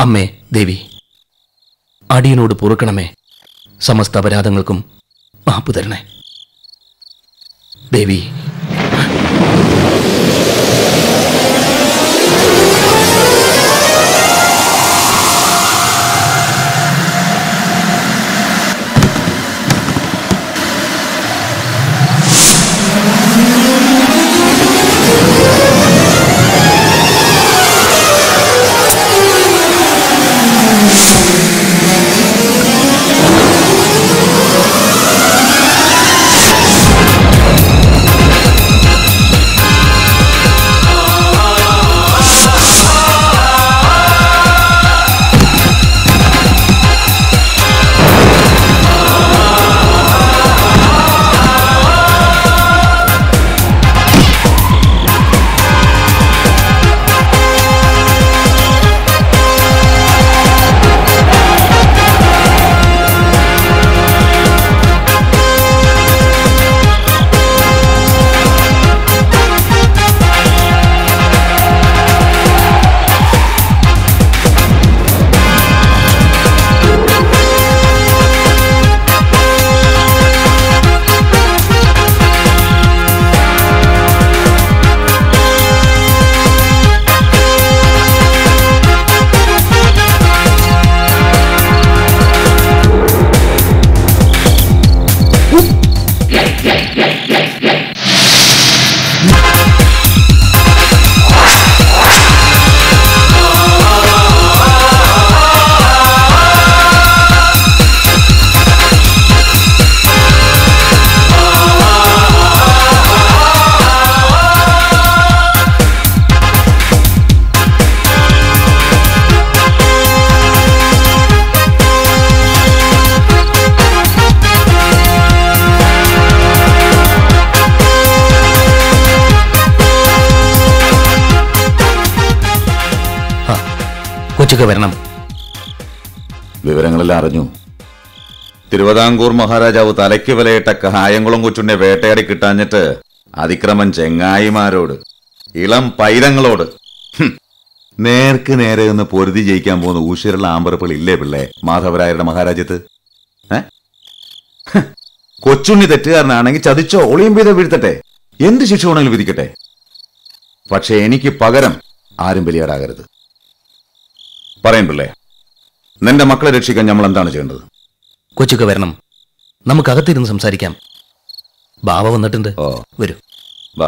അമ്മേ ദേവി അടിയനോട് പൊറുക്കണമേ സമസ്ത അപരാധങ്ങൾക്കും മാപ്പ് തരണേ ദേവി ആ, കൊച്ചുക വരണം വിവരങ്ങളെല്ലാം അറിഞ്ഞു തിരുവിതാംകൂർ മഹാരാജാവ് തലയ്ക്ക് വിലയിട്ട കായംകുളം കൊച്ചുണ്ടെ വേട്ടയാടി കിട്ടാഞ്ഞിട്ട് അതിക്രമൻ ചെങ്ങായിമാരോട് ഇളം പൈതങ്ങളോട് ഹും, നേർക്ക് നേരെ നിന്ന് പൊരുതി ജയിക്കാൻ പോകുന്ന ഊശ്വരുള്ള ആമ്പറപ്പിൾ ഇല്ലേ പിള്ളേ മാധവരായരുടെ മഹാരാജ്യത്ത് ഏ ഹ്, കൊച്ചുണ്ണി തെറ്റുകാരനാണെങ്കിൽ ചതിച്ചോ ഒളിയും വീതം വീഴ്ത്തട്ടെ എന്ത് ശിക്ഷ വേണമെങ്കിലും വിധിക്കട്ടെ പക്ഷെ എനിക്ക് പകരം ആരും ബലിയാടാകരുത് പറയും പിള്ളേ നിന്റെ മക്കളെ രക്ഷിക്കാൻ നമ്മൾ എന്താണ് ചെയ്യേണ്ടത് കൊച്ചുക വരണം നമുക്കകത്തിരുന്ന് സംസാരിക്കാം ബാവ വന്നിട്ടുണ്ട് ഓ വരൂ വാ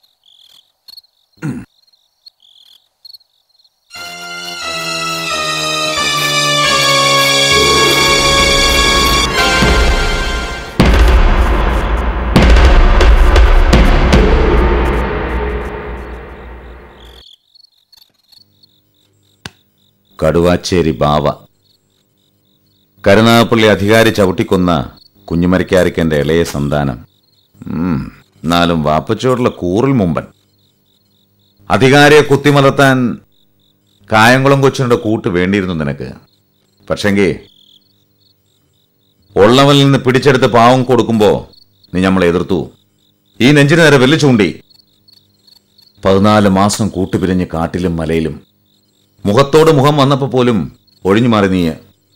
കടുവാച്ചേരി ബാവ കരുനാഗപ്പള്ളി അധികാരി ചവിട്ടിക്കൊന്ന കുഞ്ഞുമരക്കാരിക്കന്റെ ഇളയ സന്താനം ഉം, എന്നാലും വാപ്പച്ചോടുള്ള കൂറിൽ മുമ്പൻ അധികാരിയെ കുത്തിമലർത്താൻ കായംകുളം കൊച്ചിനുടെ കൂട്ട് വേണ്ടിയിരുന്നു നിനക്ക് പക്ഷെങ്കി ഉള്ളവനിൽ നിന്ന് പിടിച്ചെടുത്ത് പാവം കൊടുക്കുമ്പോ നീ നമ്മളെ എതിർത്തു ഈ നെഞ്ചിന് നേരെ വെല്ലു ചൂണ്ടി പതിനാല് മാസം കൂട്ടുപിരിഞ്ഞ് കാട്ടിലും മലയിലും മുഖത്തോട് മുഖം വന്നപ്പോ പോലും ഒഴിഞ്ഞു മാറി നീ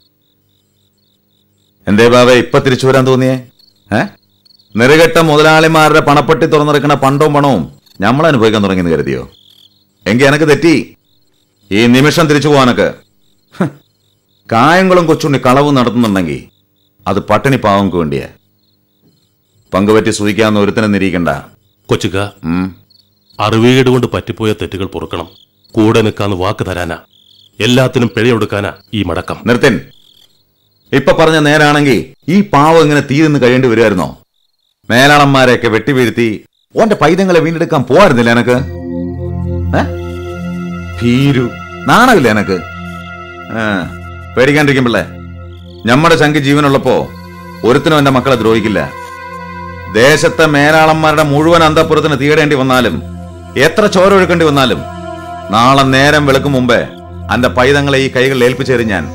എന്തേ ബാബേ ഇപ്പൊ തിരിച്ചു വരാൻ തോന്നിയേ ഏ നെറുകെട്ട മുതലാളിമാരുടെ പണപ്പെട്ടി തുറന്നിറക്കണ പണ്ടവും പണവും നമ്മൾ അനുഭവിക്കാൻ തുടങ്ങിയെന്ന് കരുതിയോ എങ്കി എനക്ക് തെറ്റി ഈ നിമിഷം തിരിച്ചു പോവാനൊക്കെ ഹ്. കായംകുളം കൊച്ചുണ്ണി കളവ് നടത്തുന്നുണ്ടെങ്കിൽ അത് പട്ടിണി പാവങ്ങൾക്ക് വേണ്ടിയാ പങ്കുപറ്റി സൂഹിക്കാവുന്ന ഒരുത്തനെ നിരീക്കണ്ട കൊച്ചുക ഉം അറിവുകേട് കൊണ്ട് പറ്റിപ്പോയ തെറ്റുകൾ പൊറുക്കണം കൂടെ നിൽക്കാന്ന് വാക്ക് തരാനാ എല്ലാത്തിനും പിഴയൊടുക്കാനാ ഈ മടക്കം നിർത്തൻ ഇപ്പൊ പറഞ്ഞ നേരാണെങ്കിൽ ഈ പാവം ഇങ്ങനെ തീരുന്ന് കഴിയേണ്ടി വരുമായിരുന്നോ മേലാളന്മാരെയൊക്കെ വെട്ടിവീഴ്ത്തി ഓന്റെ പൈതങ്ങളെ വീണ്ടെടുക്കാൻ പോവായിരുന്നില്ല എനക്ക് ഏ? ഭീരു നാണമില്ല എനക്ക് ആ, പേടിക്കാണ്ടിരിക്കും പിള്ളേ ഞമ്മടെ ചങ്കി ജീവനുള്ളപ്പോ ഒരുത്തിനും എന്റെ മക്കളെ ദ്രോഹിക്കില്ല ദേശത്തെ മേലാളന്മാരുടെ മുഴുവൻ അന്തപ്പുറത്തിന് തീടേണ്ടി വന്നാലും എത്ര ചോര ഒഴുക്കേണ്ടി വന്നാലും നാളെ നേരം വെളുക്കും മുമ്പേ അന്റെ പൈതങ്ങളെ ഈ കൈകളിൽ ഏൽപ്പിച്ചേരും ഞാൻ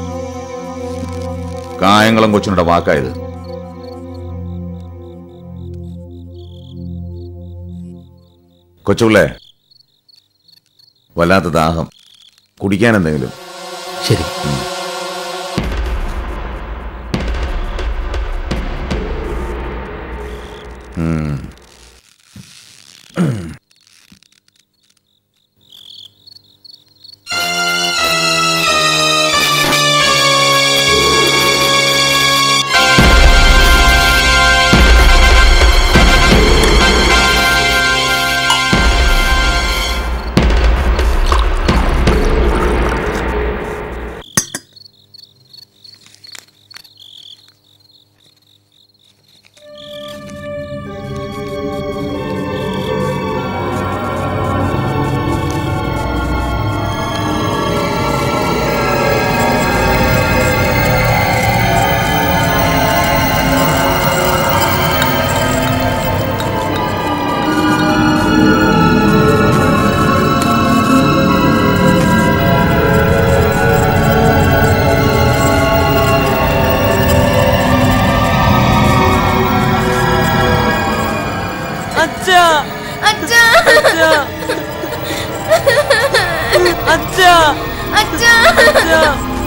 കായംകുളം കൊച്ചിനുടെ വാക്കായത് കൊച്ചുള്ളേ വല്ലാത്ത ദാഹം കുടിക്കാൻ എന്തെങ്കിലും ശരി അച്ഛാ അച്ഛാ അച്ഛാ അച്ഛാ അച്ഛാ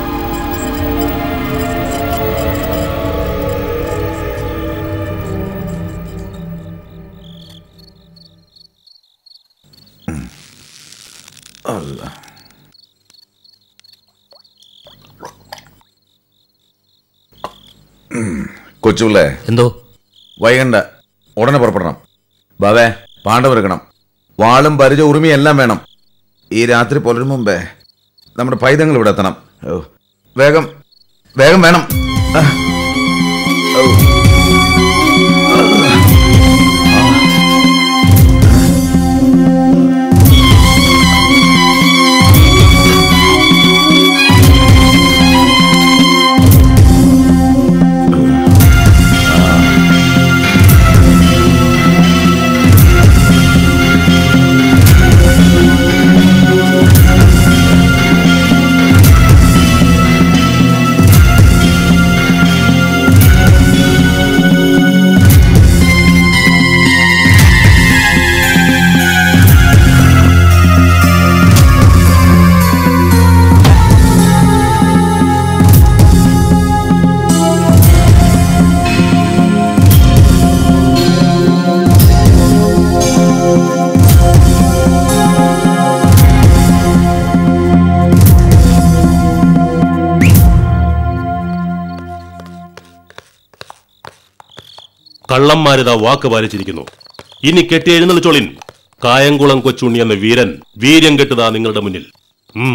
കൊച്ചുപിള്ളേ എന്തോ വൈകണ്ട ഉടനെ പുറപ്പെടണം ബാവേ പാണ്ഡവെടുക്കണം വാളും പരിച ഉറുമിയും എല്ലാം വേണം ഈ രാത്രി പുലരും മുമ്പേ നമ്മുടെ പൈതങ്ങൾ ഇവിടെ എത്തണം ഓ വേഗം വേഗം വേണം ആ. ഓ. കള്ളന്മാരിതാ വാക്ക് പാലിച്ചിരിക്കുന്നു ഇനി കെട്ടി എഴുന്നള്ളിച്ചോളിൻ കായംകുളം കൊച്ചുണ്ണി എന്ന വീരൻ വീര്യം കെട്ടുതാ നിങ്ങളുടെ മുന്നിൽ ഉം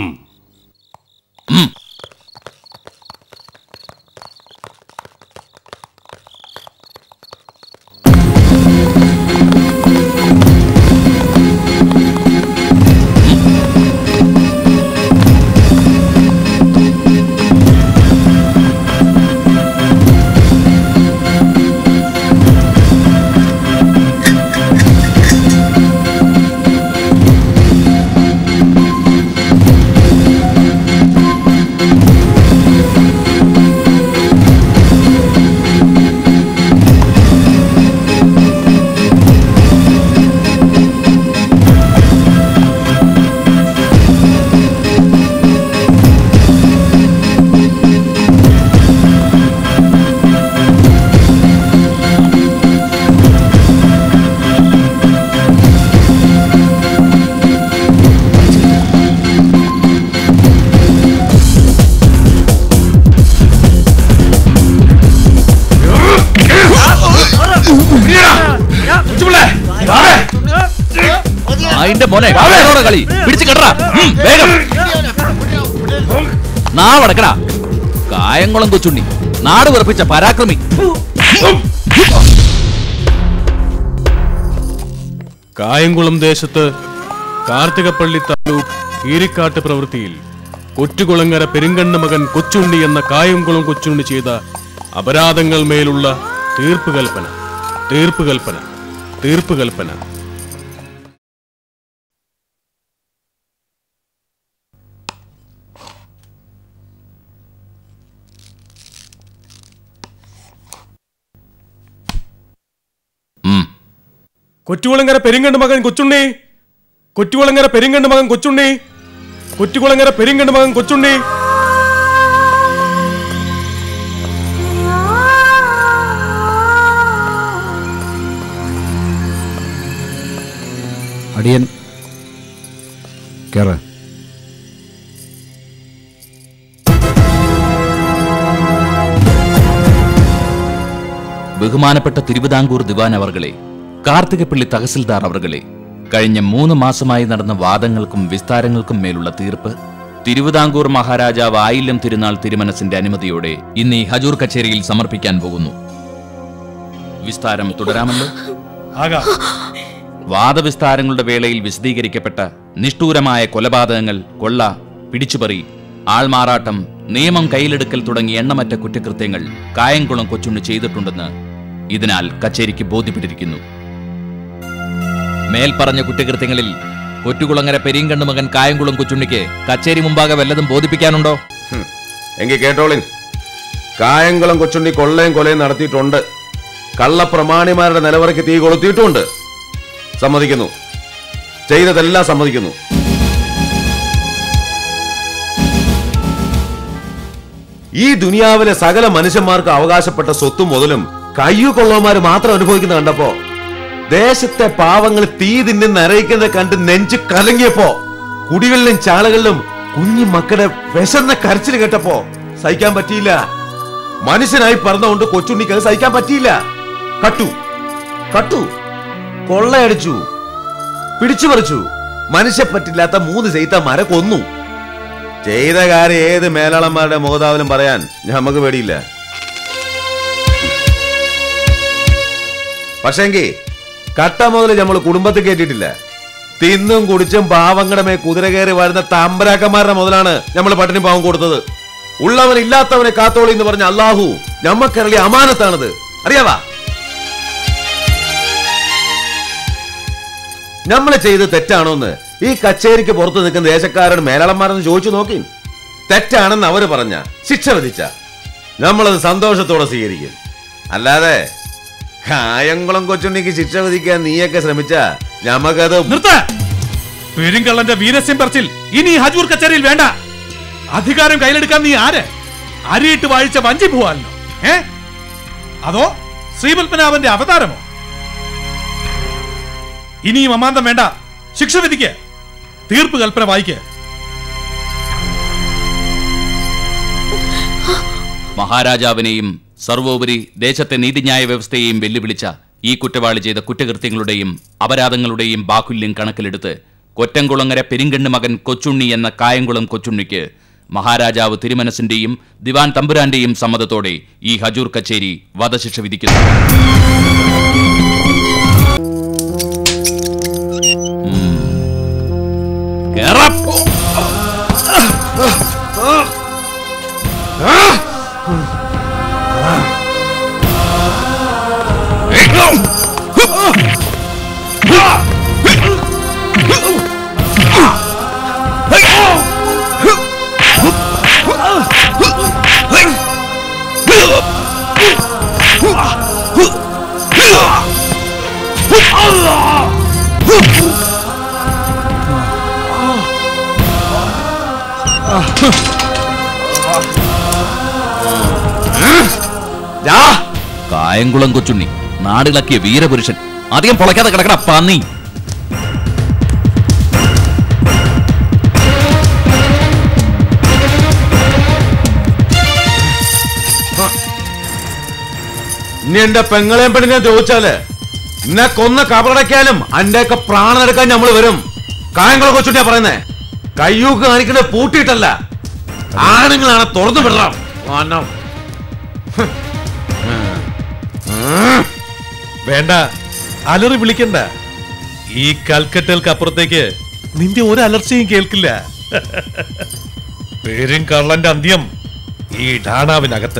അതിന്റെ മോനെ അവനോട് കളി പിടിച്ചു കെട്ടറാ ഉം, വേഗം നാവടക്കടാ കായംകുളം കൊച്ചുണ്ണി നാട് വിറപ്പിച്ച പരാക്രമി കായംകുളം ദേശത്ത് കാർത്തികപ്പള്ളി താലൂക്ക് ഈരിക്കാട്ട് പ്രവൃത്തിയിൽ കൊറ്റുകുളങ്ങര പെരുങ്കണ്ണ മകൻ കൊച്ചുണ്ണി എന്ന കായംകുളം കൊച്ചുണ്ണി ചെയ്ത അപരാധങ്ങൾ മേലുള്ള തീർപ്പ് കൽപ്പന തീർപ്പ് കൽപ്പന തീർപ്പ് കൽപ്പന ഉം. കൊറ്റുകുളങ്ങര പെരുങ്കണ്ണ മകൻ കൊച്ചുണ്ണി കൊറ്റുകുളങ്ങര പെരുങ്കണ്ണ മകൻ കൊച്ചുണ്ണി കൊറ്റുകുളങ്ങര പെരുങ്കണ്ണ മകൻ കൊച്ചുണ്ണി അടിയൻ കേറ ബഹുമാനപ്പെട്ട തിരുവിതാംകൂർ ദിവാൻ അവർകളെ കാർത്തികപ്പള്ളി തഹസിൽദാർ അവർകളെ കഴിഞ്ഞ മൂന്ന് മാസമായി നടന്ന വാദങ്ങൾക്കും വിസ്താരങ്ങൾക്കും മേലുള്ള തീർപ്പ് തിരുവിതാംകൂർ മഹാരാജാവ് ആയില്യം തിരുനാൾ തിരുമനസിന്റെ അനുമതിയോടെ ഇന്ന് ഈ ഹജൂർ കച്ചേരിയിൽ സമർപ്പിക്കാൻ പോകുന്നു വിസ്താരം തുടരാമല്ലോ ആകാം വാദവിസ്താരങ്ങളുടെ വേളയിൽ വിശദീകരിക്കപ്പെട്ട നിഷ്ഠൂരമായ കൊലപാതകങ്ങൾ കൊള്ള പിടിച്ചുപറി ആൾമാറാട്ടം നിയമം കയ്യിലെടുക്കൽ തുടങ്ങിയ എണ്ണമറ്റ കുറ്റകൃത്യങ്ങൾ കായംകുളം കൊച്ചുണ്ണി ചെയ്തിട്ടുണ്ടെന്ന് ഇതിനാൽ കച്ചേരിക്ക് ബോധ്യപ്പെട്ടിരിക്കുന്നു മേൽപ്പറഞ്ഞ കുറ്റകൃത്യങ്ങളിൽ കൊറ്റുകുളങ്ങര പെരിങ്കണ്ണു മകൻ കായംകുളം കൊച്ചുണ്ണിക്ക് കച്ചേരി മുമ്പാകെ വല്ലതും ബോധിപ്പിക്കാനുണ്ടോ എങ്കിൽ കേട്ടോളിൻ കായംകുളം കൊച്ചുണ്ണി കൊള്ളയും കൊലയും നടത്തിയിട്ടുണ്ട് കള്ളപ്രമാണിമാരുടെ നിലവറയ്ക്ക് തീ കൊളുത്തിയിട്ടുമുണ്ട് സമ്മതിക്കുന്നു ചെയ്തതെല്ലാം സമ്മതിക്കുന്നു ഈ ദുനിയാവിലെ സകല മനുഷ്യന്മാർക്ക് അവകാശപ്പെട്ട സ്വത്തും മുതലും കയ്യു കൊള്ളവന്മാര് മാത്രം അനുഭവിക്കുന്ന കണ്ടപ്പോ ദേശത്തെ പാവങ്ങൾ തീ തിന്ന് നരയിക്കുന്നത് കണ്ട് നെഞ്ച് കലങ്ങിയപ്പോ കുടികളിലും ചാലകളിലും കുഞ്ഞു മക്കളുടെ വിശന്ന കരച്ചിൽ കേട്ടപ്പോ സഹിക്കാൻ പറ്റിയില്ല മനുഷ്യനായി പറഞ്ഞുകൊണ്ട് കൊച്ചുണ്ണിക്ക് അത് സഹിക്കാൻ പറ്റിയില്ല കട്ടു കട്ടു കൊള്ളയടിച്ചു പിടിച്ചു പറിച്ചു മനുഷ്യപ്പറ്റില്ലാത്ത മൂന്ന് ചെയ്തമാരെ കൊന്നു ചെയ്ത കാര്യം ഏത് മേലാളന്മാരുടെ മുഖതാവലും പറയാൻ നമുക്ക് പേടിയില്ല പക്ഷെങ്കി കട്ട മുതൽ നമ്മൾ കുടുംബത്തിൽ കേട്ടിട്ടില്ല തിന്നും കുടിച്ചും പാവങ്ങളുടെ മേ കുതിര കയറി വരുന്ന തമ്പരാക്കന്മാരുടെ മുതലാണ് നമ്മൾ പട്ടിണി പാവം കൊടുത്തത് ഉള്ളവൻ ഇല്ലാത്തവനെ കാത്തോളി എന്ന് പറഞ്ഞ അള്ളാഹു ഞമ്മക്കരളി അമാനത്താണത് അറിയാവാ നമ്മൾ ചെയ്ത് തെറ്റാണോന്ന് ഈ കച്ചേരിക്ക് പുറത്ത് നിൽക്കുന്ന ദേശക്കാരുടെ മേലാളന്മാരെന്ന് ചോദിച്ചു നോക്കി തെറ്റാണെന്ന് അവര് പറഞ്ഞ ശിക്ഷ വിധിച്ച നമ്മളത് സന്തോഷത്തോടെ സ്വീകരിക്കും അല്ലാതെ കായംകുളം കൊച്ചുണ്ണിക്ക് ശിക്ഷ വിധിക്കാൻ നീയൊക്കെ ശ്രമിച്ച ഞമ്മക്കത് നിർത്ത പെരുങ്കള്ളന്റെ വീരസ്യം പറച്ചിൽ ഇനി ഈ ഹജൂർ കച്ചേരിയിൽ വേണ്ട അധികാരം കയ്യിലെടുക്കാൻ നീ ആര് അരിയിട്ട് വാഴിച്ച വഞ്ചി പോവാല്ലോ ഏ അതോ ശ്രീപത്മനാഭന്റെ അവതാരമോ ഇനിയും അമാന്തം വേണ്ട ശിക്ഷ വിധിക്ക് തീർപ്പ് കൽപ്പന വായിക്ക് മഹാരാജാവിനെയും സർവോപരി ദേശത്തെ നീതിന്യായ വ്യവസ്ഥയെയും വെല്ലുവിളിച്ച ഈ കുറ്റവാളി ചെയ്ത കുറ്റകൃത്യങ്ങളുടെയും അപരാധങ്ങളുടെയും ബാഹുല്യം കണക്കിലെടുത്ത് കൊറ്റംകുളങ്ങര പെരിങ്കണ്ണ് മകൻ കൊച്ചുണ്ണി എന്ന കായംകുളം കൊച്ചുണ്ണിക്ക് മഹാരാജാവ് തിരുമനസിന്റെയും ദിവാൻ തമ്പുരാന്റെയും സമ്മതത്തോടെ ഈ ഹജൂർ കച്ചേരി വധശിക്ഷ വിധിക്കുന്നു ഉം. കേറാം. കായംകുളം കൊച്ചുണ്ണി നാടിളക്കിയ വീരപുരുഷൻ അധികം പൊളയ്ക്കാതെ കിടക്കണ പന്നി ഇനി എന്റെ പെങ്ങളെയും പെണ്ണിനെ ചോദിച്ചാല് എന്നെ കൊന്ന കബറടയ്ക്കാനും അന്റെയൊക്കെ പ്രാണൻ എടുക്കാൻ നമ്മൾ വരും കായംകുളം കൊച്ചുട്ടിയാ പറയുന്നേ കയ്യൂക്ക് കാണിക്കുന്നത് പൂട്ടിയിട്ടല്ല ആണുങ്ങളാണ് തുറന്നു വിടണം വാനം. വേണ്ട അലറി വിളിക്കണ്ട ഈ കൽക്കട്ടകൾക്ക് അപ്പുറത്തേക്ക് നിന്റെ ഒരു അലർച്ചയും കേൾക്കില്ല പേരും കള്ളന്റെ അന്ത്യം ഈ ഡാണാവിനകത്ത്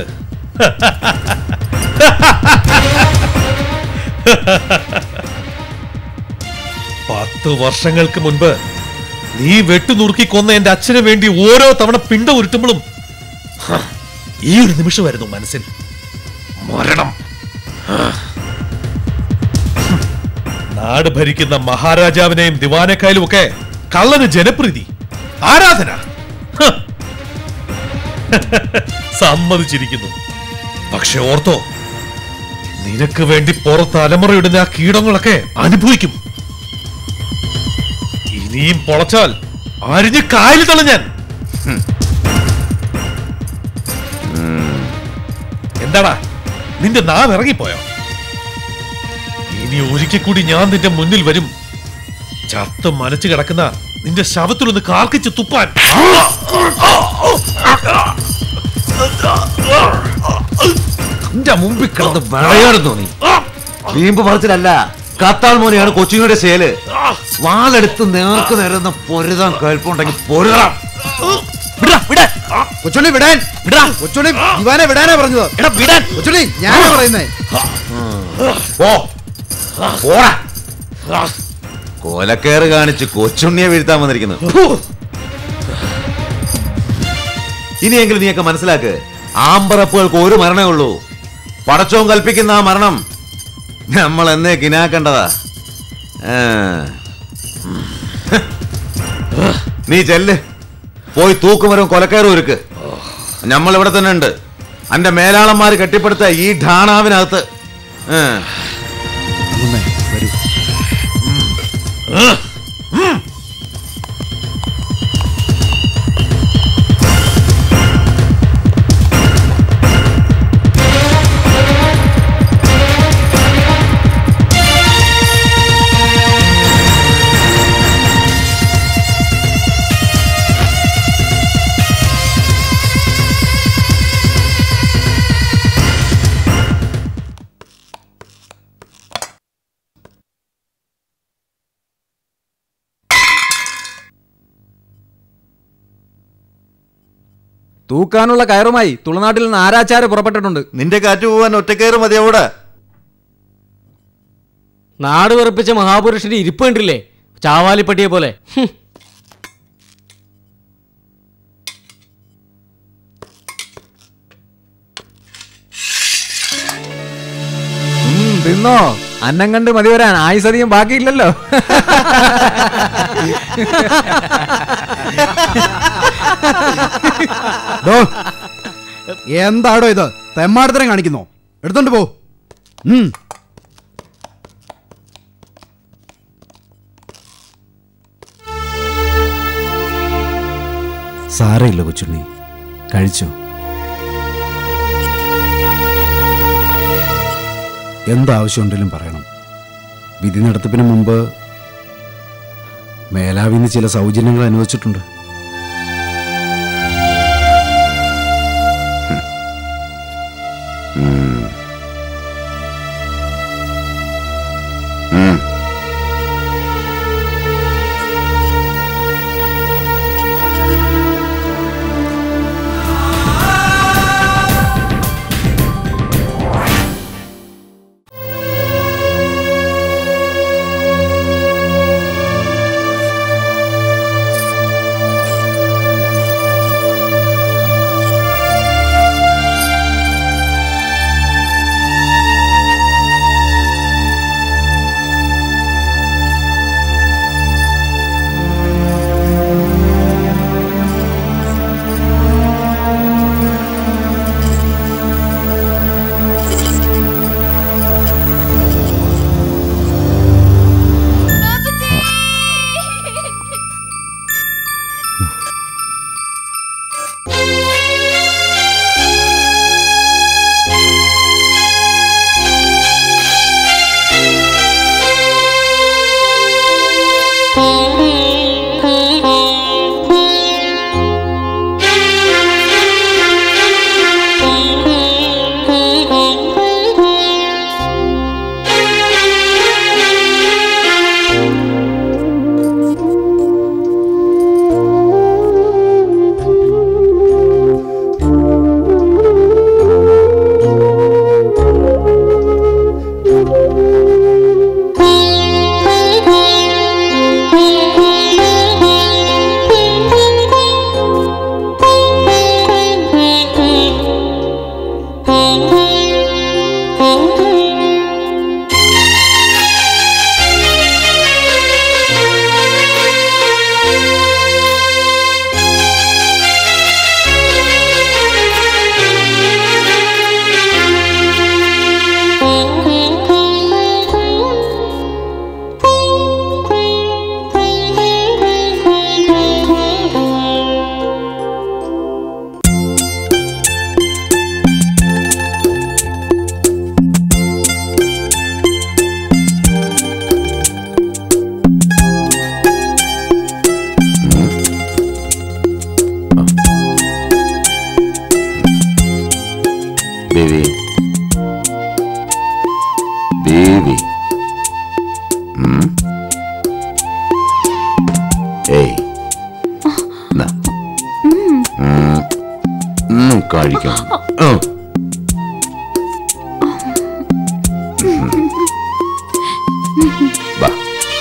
പത്ത് വർഷങ്ങൾക്ക് മുൻപ് നീ വെട്ടുനുറുക്കി കൊന്ന എന്റെ അച്ഛന് വേണ്ടി ഓരോ തവണ പിണ്ട ഉരുട്ടുമ്പോഴും ഹ, ഈ ഒരു നിമിഷമായിരുന്നു മനസ്സിൽ മരണം നാട് ഭരിക്കുന്ന മഹാരാജാവിനെയും ദിവാനക്കായാലും ഒക്കെ കള്ളന് ജനപ്രീതി ആരാധന ഹ. സമ്മതിച്ചിരിക്കുന്നു പക്ഷെ ഓർത്തോ നിനക്ക് വേണ്ടി പുറത്ത് അലമുറയിടുന്ന ആ കീടങ്ങളൊക്കെ അനുഭവിക്കും നീയും പൊളച്ചാൽ അരിഞ്ഞ് കായൽ തള്ളു ഞാൻ എന്താടാ നിന്റെ നാവ് ഇറങ്ങിപ്പോയോ ഇനി ഒരിക്കൽ കൂടി ഞാൻ നിന്റെ മുന്നിൽ വരും ചത്ത് മനച്ചു കിടക്കുന്ന നിന്റെ ശവത്തിലൊന്ന് കാർക്കിച്ച് തുപ്പാൻ എന്റെ മുമ്പിൽ കിടന്ന് വിളയാടുന്നു നീ വീമ്പ് പറച്ചിലല്ല കത്താൾ മോനെയാണ് കൊച്ചിയുടെ ശേല് വാളെടുത്ത് നേർക്ക് നേരുന്ന പൊരുതാൻ കേൾപ്പുണ്ടെങ്കിൽ പൊരുതാം കൊച്ചുണ്ണി വിടാൻ വിടാ കൊച്ചുണ്ണി ദിവാനെ വിടാനാ പറഞ്ഞത് എടാ വിടാൻ കൊച്ചുണ്ണി ഞാനാ പറയുന്നേ പോ പോടാ കൊലക്കേറ് കാണിച്ച് കൊച്ചുണ്ണിയെ വീഴ്ത്താൻ വന്നിരിക്കുന്നു ഇനിയെങ്കിലും നീയൊക്കെ മനസ്സിലാക്ക് ആമ്പറപ്പുകൾക്ക് ഒരു മരണമേ ഉള്ളൂ പടച്ചോൻ കൽപ്പിക്കുന്ന ആ മരണം നമ്മൾ എന്നേ കിനാക്കണ്ടതാ ആ. നീ ചെല്ല് പോയി തൂക്കുമരവും കൊലക്കയറും ഒരുക്ക് നമ്മൾ ഇവിടെ തന്നെ ഉണ്ട് അന്റെ മേലാളന്മാര് കെട്ടിപ്പടുത്ത ഈ ഢാണാവിനകത്ത് ആ. അമ്മേ, വരൂ തൂക്കാനുള്ള കയറുമായി തുളനാട്ടിൽ നിന്ന് ആരാച്ചാര് പുറപ്പെട്ടിട്ടുണ്ട് നിന്റെ കാറ്റ് പോവാൻ ഒറ്റക്കയറ് മതി അവിടെ നാട് വിറപ്പിച്ച മഹാപുരുഷന്റെ ഇരിപ്പ് കണ്ടില്ലേ ചാവാലിപ്പട്ടിയെ പോലെ ഹും. ഉം, തിന്നോ അന്നം കണ്ട് മതി വരാൻ ആയുസധികം ബാക്കിയില്ലല്ലോ ഡോ, എന്താടോ ഇത് തെമ്മാടത്തരം കാണിക്കുന്നോ എടുത്തോണ്ട് പോ ഉം. സാരമില്ല കൊച്ചുണ്ണി കഴിച്ചോ എന്താവശ്യമുണ്ടെങ്കിലും പറയണം വിധി നടത്തിപ്പിന് മുമ്പ് മേലാവിന്ന് ചില സൗജന്യങ്ങൾ അനുവദിച്ചിട്ടുണ്ട് ഉം. ദേവി ഉം? ഏയ് നാ. ഉം. ഉം, കഴിക്കാം ഉം. വാ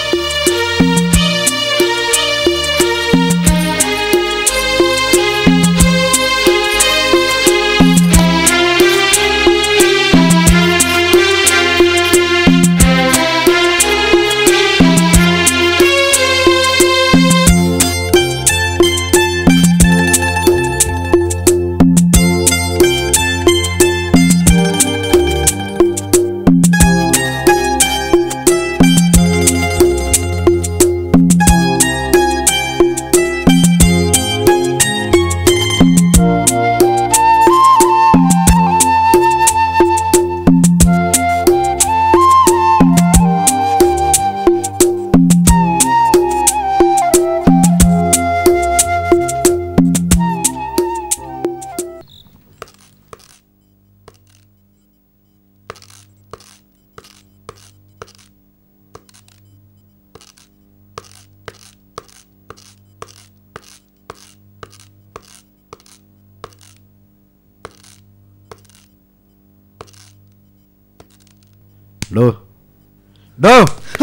ഡോ ഡോ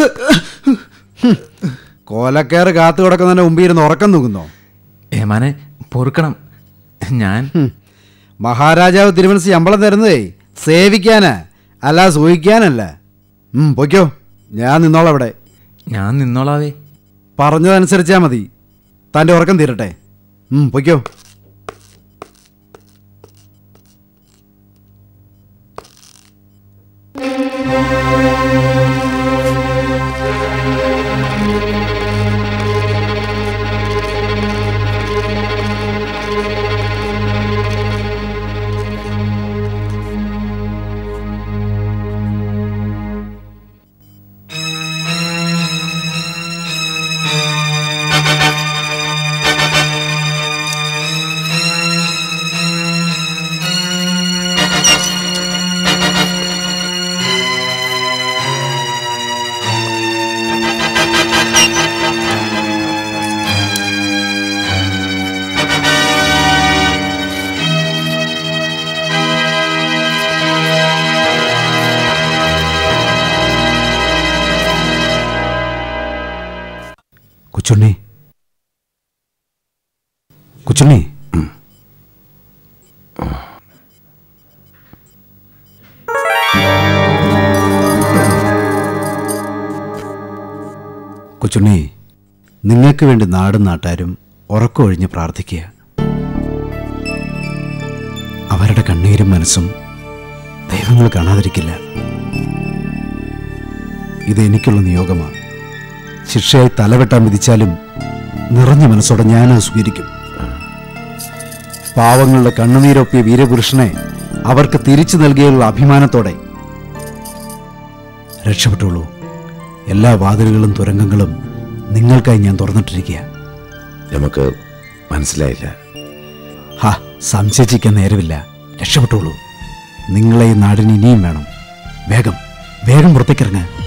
കോലക്കേറ് കാത്തു കിടക്കുന്നതിന്റെ മുമ്പിൽ ഇരുന്ന് ഉറക്കം തൂക്കുന്നോ ഏമാനെ പൊറുക്കണം ഞാൻ മഹാരാജാവ് തിരുമനസ് ശമ്പളം തരുന്നതേ സേവിക്കാനാ അല്ല സൂഹിക്കാനല്ല ഉം, പൊയ്ക്കോ ഞാൻ നിന്നോളാം അവിടെ ഞാൻ നിന്നോളാവേ പറഞ്ഞതനുസരിച്ചാ മതി തൻ്റെ ഉറക്കം തീരട്ടെ ഉം, പൊയ്ക്കോ കൊച്ചുണ്ണി കൊച്ചുണ്ണി കൊച്ചുണ്ണി നിങ്ങൾക്ക് വേണ്ടി നാടും നാട്ടാരും ഉറക്കമൊഴിഞ്ഞ് പ്രാർത്ഥിക്കുക അവരുടെ കണ്ണീരും മനസ്സും ദൈവങ്ങൾ കാണാതിരിക്കില്ല ഇത് എനിക്കുള്ള നിയോഗമാണ് ശിക്ഷയായി തലവെട്ടാൻ വിധിച്ചാലും നിറഞ്ഞ മനസ്സോടെ ഞാനത് സ്വീകരിക്കും പാവങ്ങളുടെ കണ്ണുനീരൊപ്പിയ വീരപുരുഷനെ അവർക്ക് തിരിച്ചു നൽകിയുള്ള അഭിമാനത്തോടെ രക്ഷപ്പെട്ടുള്ളൂ എല്ലാ വാതിലുകളും തുരങ്കങ്ങളും നിങ്ങൾക്കായി ഞാൻ തുറന്നിട്ടിരിക്കുക നമുക്ക് മനസ്സിലായില്ല ഹാ സംശയിച്ചിരിക്കാൻ നേരമില്ല രക്ഷപ്പെട്ടുള്ളൂ നിങ്ങളെ ഈ നാടിന് ഇനിയും വേണം വേഗം വേഗം പുറത്തേക്കിറങ്ങുക